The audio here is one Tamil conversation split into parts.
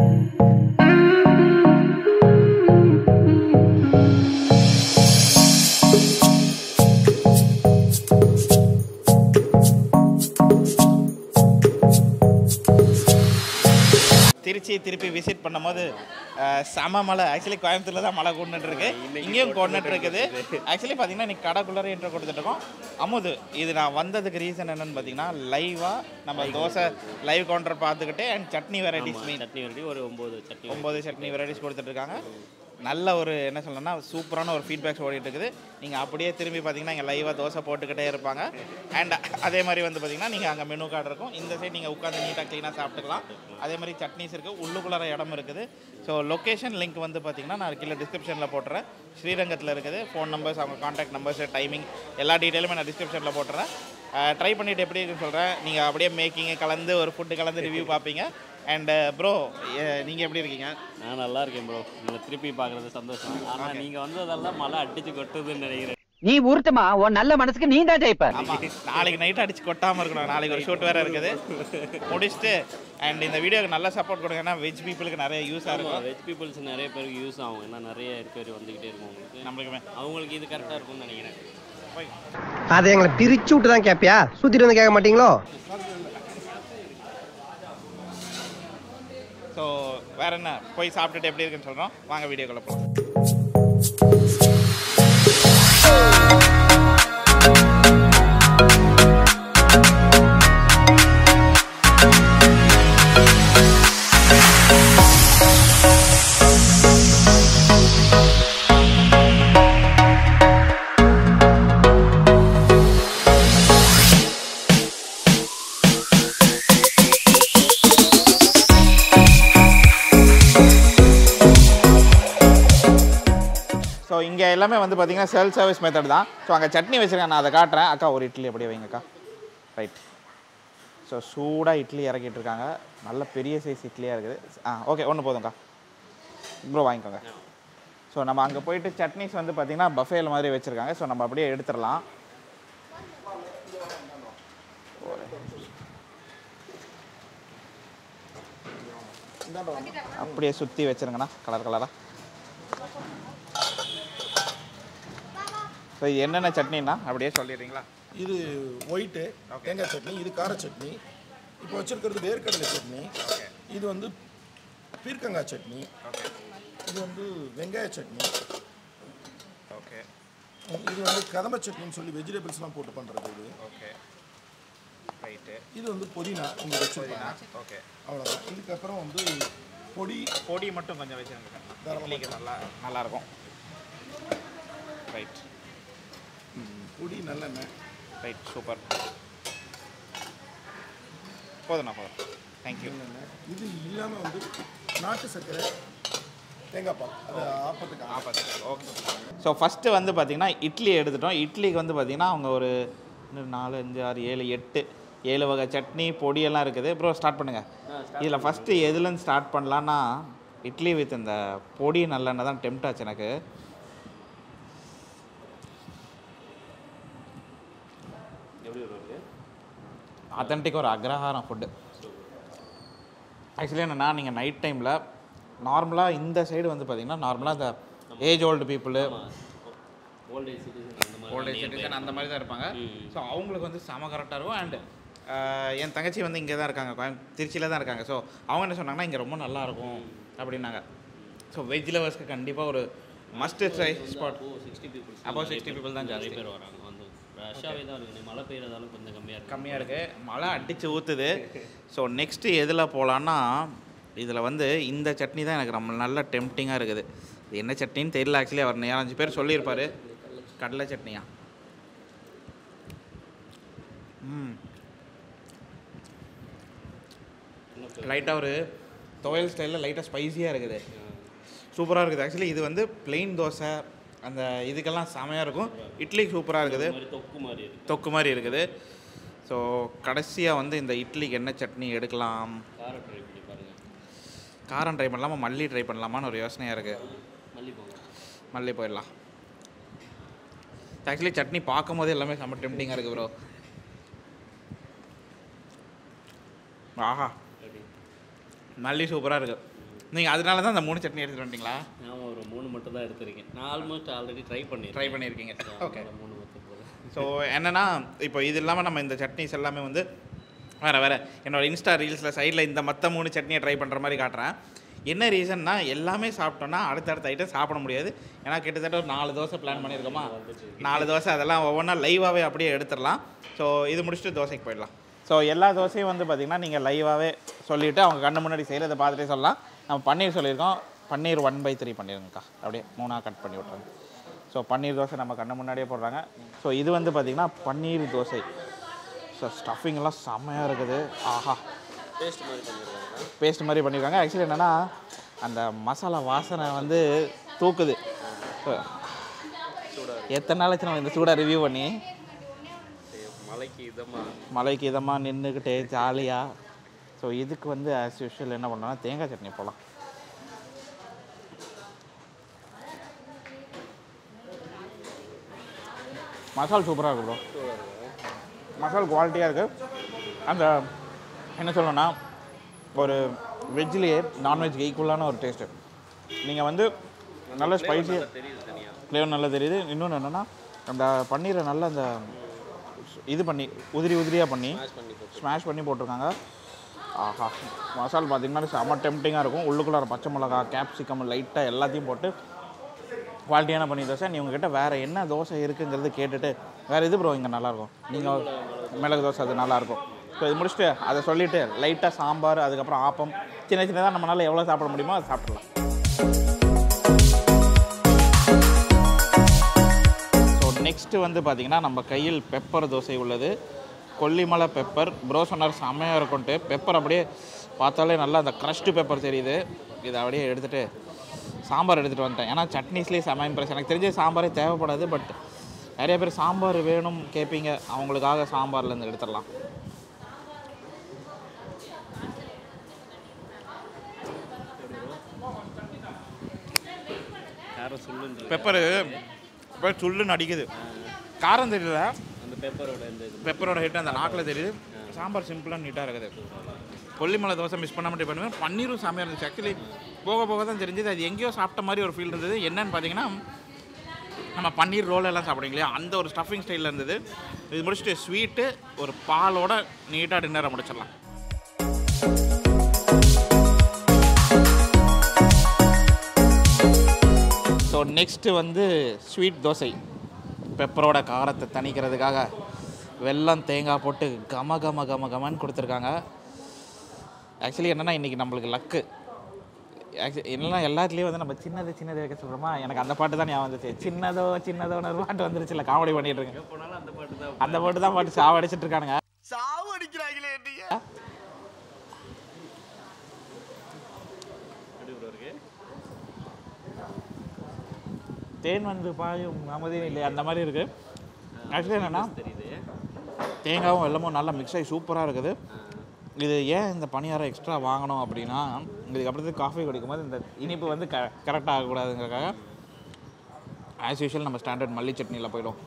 திருச்சி திருப்பி விசிட் பண்ணும்போது அஹ், செம மழை ஆக்சுவலி கோயம்புத்தூரில் தான் மழை கொண்டுட்டு இருக்கு இங்கேயும் கொண்டுட்டு இருக்குது ஆக்சுவலி பார்த்தீங்கன்னா இன்னைக்கு கடைக்குள்ளே இன்ட்ரோ கொடுத்துட்டு இருக்கோம் அமுது இது நான் வந்ததுக்கு ரீசன் என்னன்னு பார்த்தீங்கன்னா லைவாக நம்ம தோசை லைவ் கவுண்டர் பார்த்துக்கிட்டு அண்ட் சட்னி வெரைட்டிஸ் மீன் சட்னி வரட்டி ஒரு ஒம்பது சட்னி ஒம்பது சட்னி வெரைட்டிஸ் கொடுத்துட்ருக்காங்க நல்ல ஒரு என்ன சொல்லணும்னா சூப்பரான ஒரு ஃபீட்பேக்ஸ் ஓடிட்டு இருக்குது நீங்கள் அப்படியே திரும்பி பார்த்தீங்கன்னா இங்கே லைவாக தோசை போட்டுக்கிட்டே இருப்பாங்க அண்ட் அதே மாதிரி வந்து பார்த்தீங்கன்னா நீங்கள் அங்கே மெனு கார்டு இருக்கும் இந்த சைடு நீங்கள் உட்காந்து நீட்டாக க்ளீனாக சாப்பிட்டுக்கலாம் அதே மாதிரி சட்னிஸ் இருக்குது உள்ளுக்குள்ளார இடம் இருக்குது ஸோ லொக்கேஷன் லிங்க் வந்து பார்த்தீங்கன்னா நான் கீழே டிஸ்கிரிப்ஷனில் போட்டுறேன் ஸ்ரீரங்கத்தில் இருக்குது ஃபோன் நம்பர்ஸ் அவங்க காண்டாக்ட் நம்பர்ஸ் டைமிங் எல்லா டீட்டெயிலுமே நான் டிஸ்கிரிப்ஷனில் போட்டுறேன் ட்ரை பண்ணிட்டு எப்படி இருக்குன்னு சொல்கிறேன் நீங்கள் அப்படியே மேக்கிங் கலந்து ஒரு ஃபுட்டு கலந்து ரிவ்யூ பார்ப்பீங்க அண்ட் ப்ரோ நீங்கள் எப்படி இருக்கீங்க நான் நல்லா இருக்கேன் ப்ரோ உங்களை திருப்பி பார்க்குறது சந்தோஷம் ஆனால் நீங்கள் வந்ததெல்லாம் மழை அடிச்சு கொட்டுதுன்னு நினைக்கிறேன் நீ ஊர்த்தமா உன் நல்ல மனசுக்கு நீ தான் ஜெயிப்ப ஆமா நாளைக்கு நைட் அடிச்சு கொட்டாம இருக்கணும் நாளைக்கு ஒரு ஷூட் வேற இருக்குது முடிச்சுட்டு அண்ட் இந்த வீடியோக்கு நல்ல சப்போர்ட் கொடுங்க ஏன்னா வெஜ் பீப்புளுக்கு நிறைய யூஸாக இருக்கும் வெஜ் பீப்புள்ஸ் நிறைய பேருக்கு யூஸ் ஆகும் ஏன்னா நிறைய பேர் வந்துக்கிட்டே இருக்கும் உங்களுக்கு நம்மளுக்கு அவங்களுக்கு இது கரெக்டாக இருக்கும்னு நினைக்கிறேன் அதை எங்களை பிரிச்சு விட்டு தான் கேட்பியா சுத்திட்டு வந்து கேட்க மாட்டீங்களோ ஸோ வேற என்ன போய் சாப்பிட்டுட்டு எப்படி இருக்குன்னு சொல்கிறோம் வாங்க வீடியோக்குள்ள போகலாம் ஸோ இங்கே எல்லாமே வந்து பார்த்தீங்கன்னா செல்ஃப் சர்வீஸ் மெத்தட் தான் ஸோ அங்கே சட்னி வச்சுருக்கேன் நான் அதை காட்டுறேன் அக்கா ஒரு இட்லி அப்படியே வைங்கக்கா ரைட் ஸோ சூடாக இட்லி இறக்கிட்டு இருக்காங்க நல்ல பெரிய சைஸ் இட்லியாக இருக்குது ஆ ஓகே ஒன்று போதும்க்கா ப்ரோ வாங்கிக்கோங்க ஸோ நம்ம அங்கே போயிட்டு சட்னிஸ் வந்து பார்த்தீங்கன்னா பஃபேல மாதிரி வச்சுருக்காங்க ஸோ நம்ம அப்படியே எடுத்துடலாம் அப்படியே சுற்றி வச்சுருங்கண்ணா கலர் கலராக ஸோ இது என்னென்ன சட்னின்னா அப்படியே சொல்லிடுறீங்களா இது ஒயிட்டு தேங்காய் சட்னி இது கார சட்னி இப்போ வச்சிருக்கிறது வேர்க்கடலை சட்னி இது வந்து பீர்க்கங்காய் சட்னி இது வந்து வெங்காய சட்னி ஓகே இது வந்து கதம்ப சட்னின்னு சொல்லி வெஜிடபிள்ஸ்லாம் போட்டு பண்ணுறது இது ஓகே ரைட்டு இது வந்து புதினா இங்கே வச்சுருக்காங்க ஓகே அவ்வளோதான் இதுக்கப்புறம் வந்து பொடி பொடி மட்டும் கொஞ்சம் வச்சுருங்க இட்லிக்கு நல்லா நல்லாயிருக்கும் ரைட் பொடி நல்லெண்ணெய் ரைட் சூப்பர் போதுண்ணா போதும் தேங்க்யூ நல்லெண்ணெய் இது இல்லாமல் வந்து நாட்டு சர்க்கரை தேங்காய் பால் அது ஆப்பத்துக்கு ஆப்பம் ஓகே ஸோ ஃபஸ்ட்டு வந்து பார்த்தீங்கன்னா இட்லி எடுத்துட்டோம் இட்லிக்கு வந்து பார்த்தீங்கன்னா அவங்க ஒரு இன்னும் நாலு அஞ்சு ஆறு ஏழு எட்டு ஏழு வகை சட்னி பொடியெல்லாம் இருக்குது ப்ரோ ஸ்டார்ட் பண்ணுங்கள் இதில் ஃபஸ்ட்டு எதுலேருந்து ஸ்டார்ட் பண்ணலான்னா இட்லி வித் இந்த பொடி நல்லெண்ணெய் தான் டெம்ட் ஆச்சு எனக்கு எப்படி வருது அத்தன்டிக் ஒரு அக்ரஹாரம் ஃபுட்டு ஆக்சுவலி என்னென்னா நீங்கள் நைட் டைமில் நார்மலாக இந்த சைடு வந்து பார்த்தீங்கன்னா நார்மலாக இந்த age old people old age citizen அந்த மாதிரி ஓல்டேஜ் சிட்டிசன் அந்த மாதிரி தான் இருப்பாங்க ம். ஸோ அவங்களுக்கு வந்து செம கரெக்டாக இருக்கும் அண்டு என் தங்கச்சி வந்து இங்கே தான் இருக்காங்க கோயம் திருச்சியில் தான் இருக்காங்க ஸோ அவங்க என்ன சொன்னாங்கன்னா இங்கே ரொம்ப நல்லா இருக்கும் அப்படின்னாங்க ஸோ வெஜ் லவர்ஸ்க்கு கண்டிப்பாக ஒரு மஸ்ட் ட்ரை ஸ்பாட் ஓ சிக்ஸ்டி பீப்புள்ஸ் Above 60 people தான் நிறைய ஜாஸ்தி. பேர் வராங்க வந்து ரஷ்ஷாகவே தான் இருக்குது மழை பெய்யறதாலும் கொஞ்சம் கம்மியாக இருக்குது கம்மியாக இருக்குது மழை அடித்து ஊற்றுது ஸோ நெக்ஸ்ட்டு எதில் போகலான்னா இதில் வந்து இந்த சட்னி தான் எனக்கு ரொம்ப நல்ல டெம்டிங்காக இருக்குது இது என்ன சட்னின்னு தெரியல ஆக்சுவலி அவர் நாலஞ்சு பேர் சொல்லியிருப்பார் கடலை சட்னியா ம் லைட்டாக ஒரு துவையல் ஸ்டைலில் லைட்டாக ஸ்பைஸியாக இருக்குது சூப்பராக இருக்குது ஆக்சுவலி இது வந்து plain தோசை அந்த இதுக்கெல்லாம் செமையாக இருக்கும் இட்லிக்கு சூப்பராக இருக்குது மாதிரி தொக்கு மாதிரி இருக்கு தொக்கு மாதிரி இருக்குது ஸோ கடைசியாக வந்து இந்த இட்லிக்கு என்ன சட்னி எடுக்கலாம் காரம் ட்ரை பண்ணி பாருங்க காரம் ட்ரை பண்ணலாமா மல்லி ட்ரை பண்ணலாமான்னு ஒரு யோசனையாக இருக்குது மல்லி போங்க மல்லி போயிடலாம் ஆக்சுவலி சட்னி பார்க்கும் போதே எல்லாமே செம்ம டெம்டிங்காக இருக்குது ப்ரோ ஆஹா எப்படி மல்லி சூப்பராக இருக்குது நீங்கள் அதனால தான் அந்த மூணு சட்னி எடுத்துகிட்டு வந்துட்டீங்களா நான் ஒரு மூணு மட்டும் தான் எடுத்திருக்கேன் நான் ஆல்மோஸ்ட் ஆல்ரெடி ட்ரை பண்ணியிருக்கேன் ட்ரை பண்ணியிருக்கீங்க ஓகே மூணு மட்டும் போதும் ஸோ என்னன்னா இப்போ இது இல்லாமல் நம்ம இந்த சட்னிஸ் எல்லாமே வந்து வேறு வேறு என்னோட இன்ஸ்டா ரீல்ஸில் சைடில் இந்த மற்ற மூணு சட்னியை ட்ரை பண்ணுற மாதிரி காட்டுறேன் என்ன ரீசன்னா எல்லாமே சாப்பிட்டோன்னா அடுத்தடுத்த ஐட்டம் சாப்பிட முடியாது ஏன்னா கிட்டத்தட்ட ஒரு நாலு தோசை பிளான் பண்ணியிருக்கோமா நாலு தோசை அதெல்லாம் ஒவ்வொன்றா லைவாகவே அப்படியே எடுத்துடலாம் ஸோ இது முடிச்சுட்டு தோசைக்கு போயிடலாம் ஸோ எல்லா தோசையும் வந்து பார்த்திங்கன்னா நீங்கள் லைவாகவே சொல்லிவிட்டு அவங்க கண்ணு முன்னாடி செய்கிறத பார்த்துட்டே சொல்லலாம் நம்ம பன்னீர் சொல்லியிருக்கோம் பன்னீர் ஒன் பை த்ரீ பண்ணிடுங்கக்கா அப்படியே மூணாக கட் பண்ணி விட்ருங்க ஸோ பன்னீர் தோசை நம்ம கண்ணு முன்னாடியே போடுறாங்க ஸோ இது வந்து பார்த்திங்கன்னா பன்னீர் தோசை ஸோ ஸ்டஃபிங் எல்லாம் செம்மையாக இருக்குது ஆஹா டேஸ்ட் மாதிரி பண்ணியிருக்காங்க பேஸ்ட் மாதிரி பண்ணியிருக்காங்க ஆக்சுவலி என்னென்னா அந்த மசாலா வாசனை வந்து தூக்குது So, எத்தனை நாளாச்சு நம்ம இந்த சூடாக ரிவ்யூ பண்ணி மலைக்கு இதமாக மலைக்கு இதமாக நின்றுக்கிட்டே ஜாலியாக ஸோ இதுக்கு வந்து ஆஸ் யூஷுவல் என்ன பண்ணோம்னா தேங்காய் சட்னி போடலாம் மசால் சூப்பராக இருக்கு ப்ரோ மசால் குவாலிட்டியாக இருக்குது அந்த என்ன சொல்லணும்னா ஒரு வெஜ்லேயே நான்வெஜ் ஈக்குவலான ஒரு டேஸ்ட்டு நீங்கள் வந்து நல்ல ஸ்பைசி தெரியுது தனியாக ஃப்ளேவர் நல்லா தெரியுது இன்னொன்று என்னென்னா அந்த பன்னீரை நல்லா அந்த இது பண்ணி உதிரி உதிரியாக பண்ணி பண்ணி போட்டு ஸ்மாஷ் பண்ணி போட்டிருக்காங்க ஆஹா மசால் பார்த்தீங்கன்னா செம்ம டெம்டிங்காக இருக்கும் உள்ளுக்குள்ளார பச்சை மிளகா கேப்சிகம் லைட்டாக எல்லாத்தையும் போட்டு குவாலிட்டியான பண்ணி தோசை நீ உங்ககிட்ட வேறு என்ன தோசை இருக்குங்கிறது கேட்டுட்டு வேறு இது ப்ரோ இங்கே நல்லாயிருக்கும் நீங்கள் மிளகு தோசை அது நல்லாயிருக்கும் ஸோ இது முடிச்சுட்டு அதை சொல்லிவிட்டு லைட்டாக சாம்பார் அதுக்கப்புறம் ஆப்பம் சின்ன சின்னதாக நம்மளால் எவ்வளோ சாப்பிட முடியுமோ அதை சாப்பிடலாம் ஸோ நெக்ஸ்ட்டு வந்து பார்த்திங்கன்னா நம்ம கையில் பெப்பர் தோசை உள்ளது கொல்லிமலை பெப்பர் ப்ரோ சொன்னார் செம்மையாக இருக்கும்ட்டு பெப்பர் அப்படியே பார்த்தாலே நல்லா அந்த க்ரஷ்டு பெப்பர் தெரியுது இதை அப்படியே எடுத்துகிட்டு சாம்பார் எடுத்துகிட்டு வந்துட்டேன் ஏன்னா சட்னிஸ்லேயே செம்ம இம்ப்ரெஸ் எனக்கு தெரிஞ்ச சாம்பாரே தேவைப்படாது பட் நிறைய பேர் சாம்பார் வேணும் கேட்பீங்க அவங்களுக்காக சாம்பார்லேருந்து எடுத்துடலாம் காரம் சொல்லுன்ற பெப்பரு பெப்பர் சுள்ளுன்னு அடிக்குது காரம் தெரியல அந்த பெப்பரோட இந்த இது பெப்பரோட ஹிட் அந்த நாக்கில் தெரியுது சாம்பார் சிம்பிளாக நீட்டாக இருக்குது கொல்லிமலை தோசை மிஸ் பண்ண மட்டும் பண்ணுவேன் பன்னீரும் செம்மையாக இருந்துச்சு ஆக்சுவலி போக போக தான் தெரிஞ்சது அது எங்கேயோ சாப்பிட்ட மாதிரி ஒரு ஃபீல் இருந்தது என்னன்னு பார்த்தீங்கன்னா நம்ம பன்னீர் ரோல் எல்லாம் சாப்பிடுங்க இல்லையா அந்த ஒரு ஸ்டஃபிங் ஸ்டைலில் இருந்தது இது முடிச்சுட்டு ஸ்வீட்டு ஒரு பாலோட நீட்டாக டின்னரை முடிச்சிடலாம் ஸோ நெக்ஸ்ட்டு வந்து ஸ்வீட் தோசை பெப்பரோட காரத்தை தணிக்கிறதுக்காக வெல்லம் தேங்காய் போட்டு கம கம கம கமன்னு கொடுத்துருக்காங்க ஆக்சுவலி என்னென்னா இன்றைக்கி நம்மளுக்கு லக்கு ஆக்சுவலி என்னன்னா எல்லாத்துலேயும் வந்து நம்ம சின்னது சின்னது வைக்க சொல்கிறோமா எனக்கு அந்த பாட்டு தான் ஞாபகம் வந்துச்சு சின்னதோ சின்னதோன்னு ஒரு பாட்டு வந்துருச்சுல காமெடி பண்ணிட்டு இருக்கேன் போனாலும் அந்த பாட்டு தான் அந்த பாட்டு தான் பாட்டு சாவடிச்சிட்டு இருக்கானுங்க சாவு அடிக்கிறாங்களே நீங்க எப்படி ப்ரோ இருக்கு தேன் வந்து பாயும் அமைதியும் இல்லை அந்த மாதிரி இருக்குது ஆக்சுவலி என்னென்னா தெரியுது தேங்காவும் வெல்லமும் நல்லா மிக்ஸ் ஆகி சூப்பராக இருக்குது இது ஏன் இந்த பணியாரம் எக்ஸ்ட்ரா வாங்கணும் அப்படின்னா இதுக்கப்புறத்துக்கு காஃபி குடிக்கும்போது இந்த இனிப்பு வந்து க கரெக்டாக ஆகக்கூடாதுங்கிறக்காக ஆஸ் யூஷுவல் நம்ம ஸ்டாண்டர்ட் மல்லி சட்னியில் போயிடும்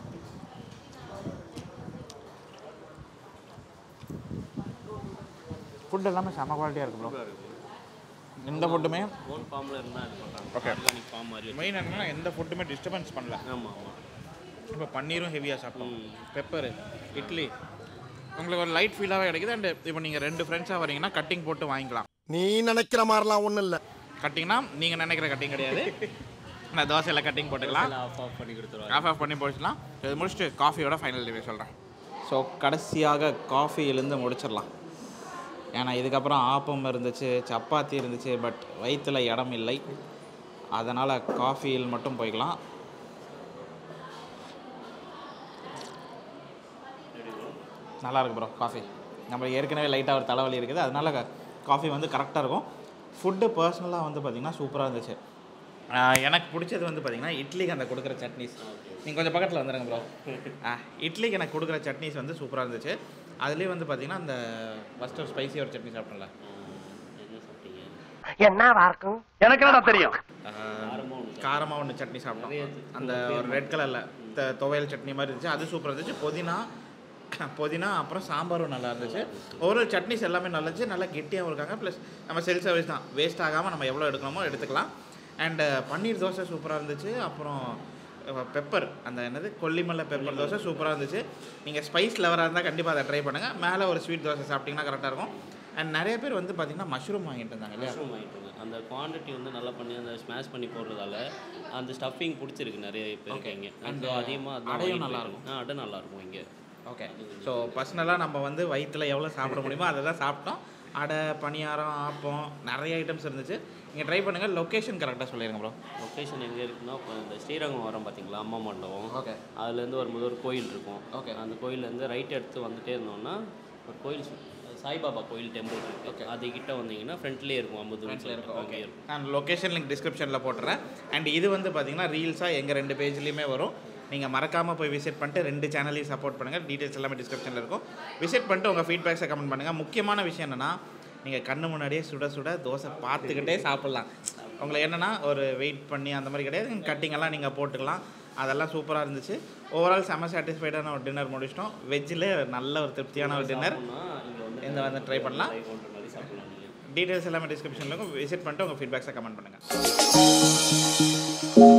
ஃபுட் எல்லாமே செம குவாலிட்டியாக இருக்கு ப்ரோ எந்த ஃபுட்டுமே ஓன் ஃபார்மில் இருந்தால் இது பண்ணுறாங்க Okay. ஆர்கானிக் ஃபார்ம் மாதிரி மெயின் என்னன்னா எந்த ஃபுட்டுமே டிஸ்டர்பன்ஸ் பண்ணல ஆமாம் ஆமாம் இப்போ பன்னீரும் ஹெவியாக சாப்பிட்டோம் ம். பெப்பரு இட்லி உங்களுக்கு ஒரு லைட் ஃபீலாகவே கிடைக்குது அண்ட் இப்போ நீங்கள் ரெண்டு ஃப்ரெண்ட்ஸாக வரீங்கன்னா கட்டிங் போட்டு வாங்கிக்கலாம் நீ நினைக்கிற மாதிரிலாம் ஒண்ணும் இல்ல கட்டிங்னா நீங்கள் நினைக்கிற கட்டிங் கிடையாது நான் தோசையில் கட்டிங் போட்டுக்கலாம் ஆஃப் ஆஃப் பண்ணி கொடுத்துருவாங்க ஆஃப் ஆஃப் பண்ணி போட்டுக்கலாம் இது முடிச்சுட்டு காஃபியோட ஃபைனல் ரிவ்யூ சொல்கிறேன் ஸோ கடைசியாக காஃபியிலேருந்து முடிச்சிடலாம் ஏன்னா இதுக்கப்புறம் ஆப்பம் இருந்துச்சு சப்பாத்தி இருந்துச்சு பட் வயிற்றில் இடம் இல்லை அதனால் காஃபியில் மட்டும் போய்க்கலாம் நல்லா இருக்கு ப்ரோ காஃபி நம்மளுக்கு ஏற்கனவே லைட்டாக ஒரு தலைவலி இருக்குது அதனால காஃபி வந்து கரெக்டாக இருக்கும் ஃபுட்டு பர்சனலாக வந்து பார்த்திங்கன்னா சூப்பராக இருந்துச்சு ஆஹ் எனக்கு பிடிச்சது வந்து பார்த்திங்கன்னா இட்லிக்கு அந்த கொடுக்குற சட்னிஸ் நீங்கள் கொஞ்சம் பக்கத்தில் வந்துடுங்க ப்ரோ இட்லிக்கு எனக்கு கொடுக்குற சட்னிஸ் வந்து சூப்பராக இருந்துச்சு அதுலேயே வந்து பார்த்திங்கன்னா அந்த ஃபஸ்ட்டு ஒரு ஸ்பைசி ஒரு சட்னி சாப்பிட்டோம்ல என்ன சாப்பிட்டீங்க என்னவா இருக்கும் எனக்கு என்னடா தெரியும் காரமாக ஒன்று காரமாக ஒன்று சட்னி சாப்பிட்டோம் நிறைய அந்த ஒரு ரெட் கலரில் துவையல் சட்னி மாதிரி இருந்துச்சு அது சூப்பராக இருந்துச்சு புதினா புதினா அப்புறம் சாம்பாரும் நல்லா இருந்துச்சு ஒரு சட்னிஸ் எல்லாமே நல்லா இருந்துச்சு நல்லா கெட்டியாகவும் இருக்காங்க ப்ளஸ் நம்ம செல் சர்வீஸ் தான் வேஸ்ட் ஆகாமல் நம்ம எவ்வளோ எடுக்கணுமோ எடுத்துக்கலாம் அண்டு பன்னீர் தோசை சூப்பராக இருந்துச்சு அப்புறம் பெப்பர் அந்த என்னது கொல்லிமலை பெப்பர் தோசை சூப்பராக இருந்துச்சு நீங்கள் ஸ்பைஸ் லெவராக இருந்தால் கண்டிப்பாக அதை ட்ரை பண்ணுங்கள் மேலே ஒரு ஸ்வீட் தோசை சாப்பிட்டிங்கன்னா கரெக்டாக இருக்கும் அண்ட் நிறைய பேர் வந்து பார்த்திங்கன்னா மஷ்ரூம் வாங்கிட்டு இருந்தாங்க இல்லையா மஷ்ரூம் ஆகிட்டு அந்த குவாண்டிட்டி வந்து நல்லா பண்ணி அந்த ஸ்மாஷ் பண்ணி போடுறதால அந்த ஸ்டஃபிங் பிடிச்சிருக்கு நிறைய பேருக்கு இங்கே அந்த அதிகமாக அது அடையும் நல்லா இருக்கும். ஆ அடை நல்லா இருக்கும் இங்கே ஓகே ஸோ பர்சனலாக நம்ம வந்து வயிற்றில் எவ்வளோ சாப்பிட முடியுமோ அதை தான் சாப்பிட்டோம் அடை பணியாரம் ஆப்பம் நிறைய ஐட்டம்ஸ் இருந்துச்சு நீங்கள் ட்ரை பண்ணுங்கள் லொக்கேஷன் கரெக்டாக சொல்லிடுங்க ப்ரோ லொக்கேஷன் எங்கே இருக்குன்னா இப்போ இந்த ஸ்ரீரங்கம் வரோம் பார்த்தீங்களா அம்மா மண்டபம் ஓகே அதுலேருந்து வரும்போது ஒரு கோயில் இருக்கும் Okay. அந்த கோயிலேருந்து ரைட் எடுத்து வந்துட்டே இருந்தோம்னா ஒரு கோயில் சு- சாய்பாபா கோயில் டெம்பிள் இருக்கு அது கிட்ட வந்தீங்கன்னா ஃப்ரண்ட்லேயே இருக்கும் ஐம்பது ஃப்ரண்ட்ல இருக்கும் ஓகே ஓகே இருக்கும் நான் லொக்கேஷன் லிங்க் டிஸ்கிரிப்ஷனில் போட்டுறேன் அண்ட் இது வந்து பார்த்தீங்கன்னா ரீல்ஸாக எங்கள் ரெண்டு பேஜ்லேயுமே வரும் நீங்கள் மறக்காமல் போய் விசிட் பண்ணிட்டு ரெண்டு சேனலையும் சப்போர்ட் பண்ணுங்கள் டீட்டெயில்ஸ் எல்லாமே டிஸ்கிரிப்ஷனில் இருக்கும் விசிட் பண்ணிட்டு உங்கள் ஃபீட்பேக்ஸை கமெண்ட் பண்ணுங்கள் முக்கியமான விஷயம் என்னென்னா நீங்கள் கண்ணு முன்னாடியே சுட சுட தோசை பார்த்துக்கிட்டே சாப்பிட்லாம் உங்களுக்கு என்னென்னா ஒரு வெயிட் பண்ணி அந்த மாதிரி கிடையாது கட்டிங் எல்லாம் நீங்கள் போட்டுக்கலாம் அதெல்லாம் சூப்பராக இருந்துச்சு ஓவரால் செம சாட்டிஸ்ஃபைடான ஒரு டின்னர் முடிச்சிட்டோம் வெஜ்ஜில் நல்ல ஒரு திருப்தியான ஒரு டின்னர் இங்கே வந்து இந்த வந்து ட்ரை பண்ணலாம் ட்ரை பண்ணுற மாதிரி சாப்பிடலாம் நீங்கள் டீட்டெயில்ஸ் எல்லாமே டிஸ்கிரிப்ஷனில் இருக்கும் விசிட் பண்ணிட்டு உங்கள் ஃபீட்பேக்ஸை கமெண்ட் பண்ணுங்கள்